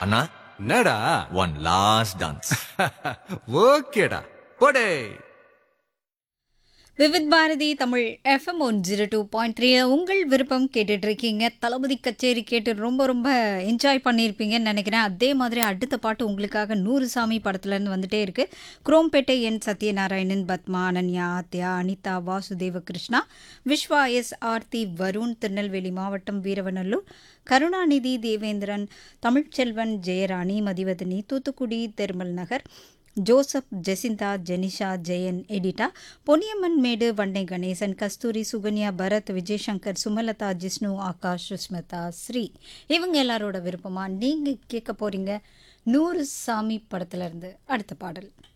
அண்ணா என்னடா one last dance ஓகேடா போடே Vividh Bharati Tamil FM one zero two point three உங்கள் விருப்பம் கேட்டுட்டு இருக்கீங்க தளபதி கச்சேரி கேட்டு ரொம்ப ரொம்ப என்ஜாய் பண்ணியிருப்பீங்கன்னு நினைக்கிறேன் அதே மாதிரி அடுத்த பாட்டு உங்களுக்காக நூறு சாமி படத்துலேருந்து வந்துட்டே இருக்கு குரோம்பேட்டை என் சத்யநாராயணன் பத்மா அனன்யா ஆத்யா அனிதா வாசுதேவ கிருஷ்ணா விஸ்வா எஸ் ஆர்த்தி வருண் திருநெல்வேலி மாவட்டம் Veeravanallur Karunanidhi Devendran Tamilselvan Jeyarani Mathivathani Thoothukudi Thirumal Nagar Joseph Jacintha Jenisha Jayan Edita Ponniamman Medu Vandai Ganesan கஸ்தூரி சுகன்யா பரத் விஜயசங்கர் சுமலதா ஜிஷ்ணு ஆகாஷ் சுஷ்மிதா ஸ்ரீ இவங்க எல்லாரோட விருப்பமா நீங்க கேட்க போறீங்க நூறு சாமி படத்துல இருந்து அடுத்த பாடல்